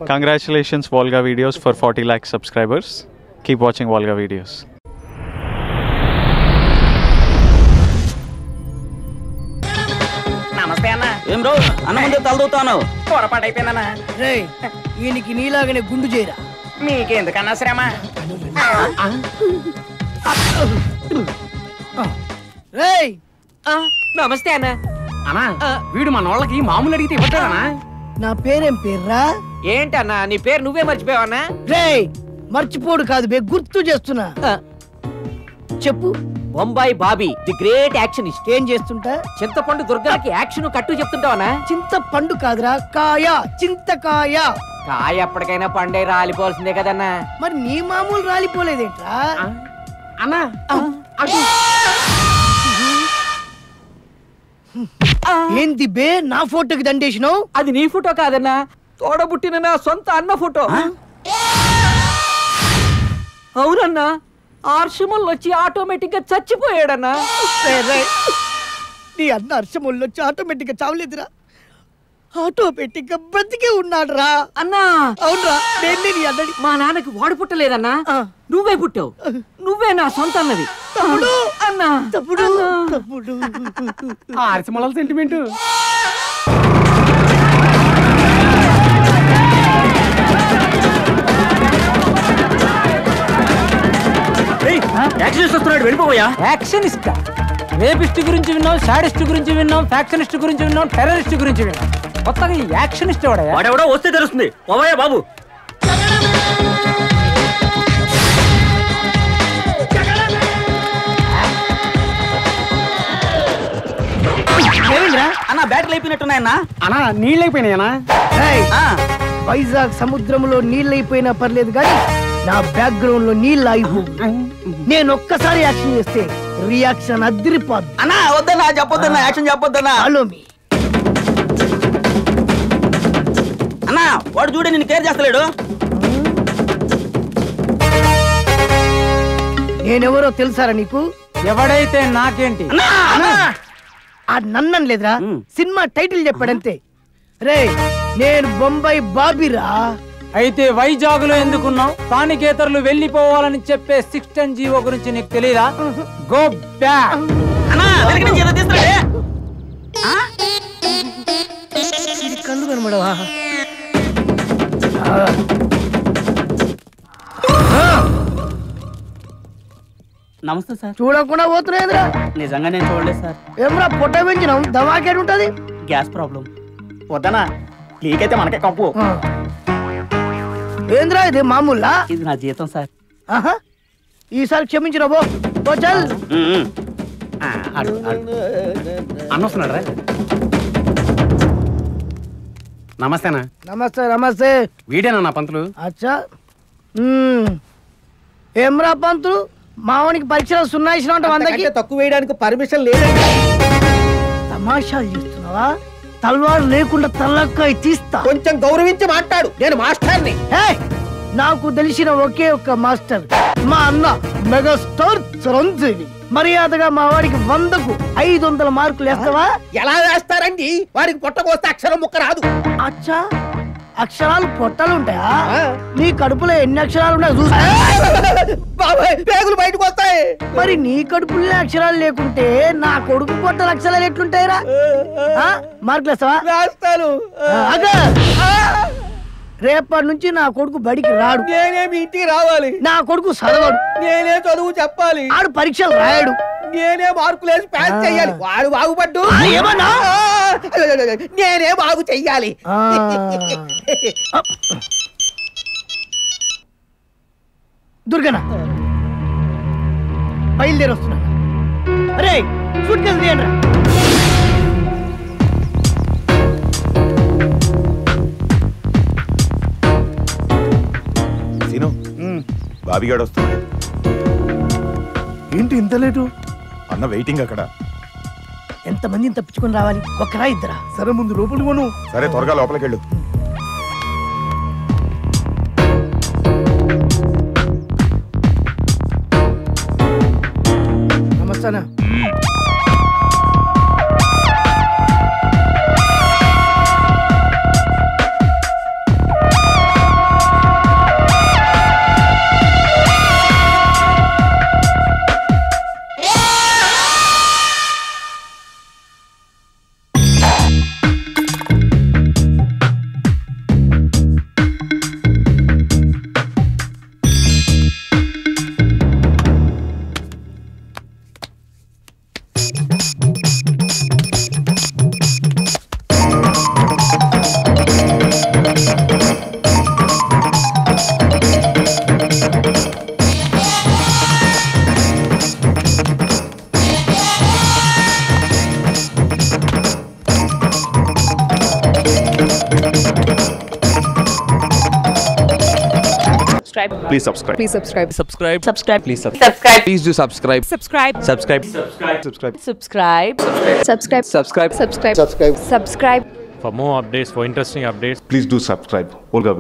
Congratulations, Volga Videos, for 40 lakh subscribers. Keep watching Volga Videos. నమస్తే అన్న ఏం రో అన్న ముందే తలదవుతాను పొరపాటు అయిపోయిందన్న రేయ్ ఈయనకి నీలాగానే గుండు చేయరా మీకెందుకన్నా శ్రమ రేయ్ నమస్తే అన్న అన్నా వీడు మన వాళ్ళకి మామూలు అడిగితే ఇవ్వట్లేదన్నా నా పేరేం పేర్రా ఏంటన్నా నీ పేరు నువ్వే మర్చిపోయావన్నా రేయ్ మర్చిపోడు కాదు బే గుర్తు చేస్తున్నా చెప్పు Bombay Bobby the great actionist ఏం చేస్తుంటా చింతపండు దుర్గాకి యాక్షన్ కట్టు చెప్తుంటావనా చింత పండు కాదురా కాయ చింతకాయ కాయ ఎప్పటికైనా పండే రాలిపోవాల్సిందే కదన్నా మరి నీ మామూలు రాలిపోలేదేంట్రా అన్నా ఏంది బే నా ఫోటోకి దండేసినావు అది నీ ఫోటో కాదన్నా తోడబుట్టిన నా సొంత అన్న ఫోటో అవునన్నా ఆర్షమల్ వచ్చి ఆటోమేటిక్ గా చచ్చిపోయాడన్నా రేయ్, రేయ్. నీ అన్న హర్షముళ్ళు వచ్చి ఆటోమేటిక్ గా చావలేదురా ఆటోమేటిక్ గా బ్రతికే ఉన్నాడు రా అన్నా అవునరా నేను నీ అన్నడి మా నాన్నకి వాడు పుట్టలేదన్నా ఆ. నువ్వే పుట్టావు నువ్వే నా సొంత అన్నది తమ్ముడు అన్నా తమ్ముడు అన్నా. తమ్ముడు ఆర్సిమల సెంటిమెంట్ యాక్సిడెంట్ వస్తున్నాడు వెళ్ళిపోయా యాక్షనిస్ట్ రేపిస్ట్ గురించి విన్నాం సాడిస్ట్ గురించి విన్నాం ఫ్యాక్షనిస్ట్ గురించి విన్నాం టెర్రరిస్ట్ గురించి విన్నాం కొత్తగా ఈ యాక్షనిస్ట్ ఎవడయ్యా వాడెవడో వస్తే తెలుస్తుంది పోవయ్యా బాబు ఏమైందిరా అన్న బ్యాటరీ అయిపోయినట్టున్నాయన్నా అన్నా నీళ్ళు అయిపోయినాయనా రేయ్, ఆ, వైజాగ్ సముద్రంలో నీళ్ళైపోయినా పర్లేదు కానీ నా బ్యాక్గ్రౌండ్ లో నీళ్ళు ఆగిపో నేను ఒక్కసారి యాక్షన్ చేస్తే రియాక్షన్ అదిరిపోద్ది అన్నా వద్దన్నా చెప్పొద్దన్నా యాక్షన్ చెప్పొద్దన్నా ఫాలో మీ అన్నా వాడు చూడే నిన్ను కేర్ చేస్తలేడు నేనెవరో తెలుసారా నీకు ఎవడైతే నాకేంటి ఆ నన్నం లేదురా మ్. సినిమా టైటిల్ చెప్పాడంతే రే నేను బొంబాయి బాబీరా అయితే వైజాగ్ లో ఎందుకున్నావు స్థానికేతరులు వెళ్ళిపోవాలని చెప్పే సిక్స్ టెన్ జీవో గురించి నీకు తెలియదా గో బ్యాక్ అన్నా వెనక నుంచి ఏదో తీస్తున్నాడే ఇది కళ్ళు కనబడవా నమస్తే సార్ చూడకుండా పోతున్నాయిరా నిజంగా నేను చూడలేదు సార్ ఏమరా పొట్ట పెంచినాం దవాకేడు ఉంటది గ్యాస్ ప్రాబ్లం వద్దనా లీక్ అయితే మనకే కంపు ఆ. ఏంద్రా ఇది మామూలా ఇది నా జీతం సార్ ఆహా. ఈసారి క్షమించిన బో ఓ చల్ అన్న వస్తున్నాడు రా నమస్తేనా నమస్తే నమస్తే వీడేనా నా పంతులు అచ్చా మ్మ్. ఏమ్రా పంతులు మావనికి పరీక్షలు సున్నాయిసిన వందకి తక్కువ వేయడానికి పర్మిషన్ లేదండి తమాషాలు చేస్తున్నావా తల్వారు లేకుండా తల్లకాయ తీస్తా కొంచెం గౌరవించి మాట్లాడు నేను మాస్టర్ని ఏయ్! నాకు తెలిసిన ఒకే ఒక్క మాస్టర్ మా అన్న మెగాస్టార్ చిరంజీవి మర్యాదగా మా వాడికి వందకు ఐదు వందల మార్కులు వేస్తావా ఎలా వేస్తారండి వాడికి పొట్టకొస్తే అక్షరం ముక్క రాదు అచ్చా అక్షరాలు పొట్టలు ఉంటాయా ఆ. నీ కడుపులో ఎన్ని అక్షరాలు ఉన్నాయో చూస్తా బాబాయ్ పేగులు బయటకు వస్తాయి మరి నీ కడుపులో అక్షరాలు లేకుంటే నా కొడుకు పొట్టల అక్షరాలు ఎట్లుంటాయిరా ఆ? మార్కులు వేస్తావా వేస్తాను ఆ, ఆగు. రేపటి నుంచి నా కొడుకు బడికి రాడు నేనే మీ ఇంటికి రావాలి నా కొడుకు చదవడు నేనే చదువు చెప్పాలి ఆడు పరీక్షలు రాయడు నేనే మార్కులు వేసి పాస్ ఆ. చెయ్యాలి వాడు బాగుపడ్డు ఆ, ఏమన్నా? ఆ, నేనే బాగు చెయ్యాలి ఆ. దుర్గన బయలుదేరి వస్తున్నా అరే సూట్ కేసు తీయండి రా. సీను బాబిగాడు వస్తున్నాడు ఏంటి ఇంత లేటు అన్న వెయిటింగ్ అక్కడ ఎంతమందిని తప్పించుకొని రావాలి ఒక్కరా ఇద్దరా సరే ముందు లోపలికి పోను సరే త్వరగా లోపలికి వెళ్ళు నమస్తేనా subscribe. Please subscribe Please subscribe. subscribe Subscribe. please sub- Subscribe. please do subscribe Subscribe. subscribe Subscribe. Subscribe. subscribe Subscribe. Subscribe. Subscribe. For more updates, for interesting updates, please do subscribe Olga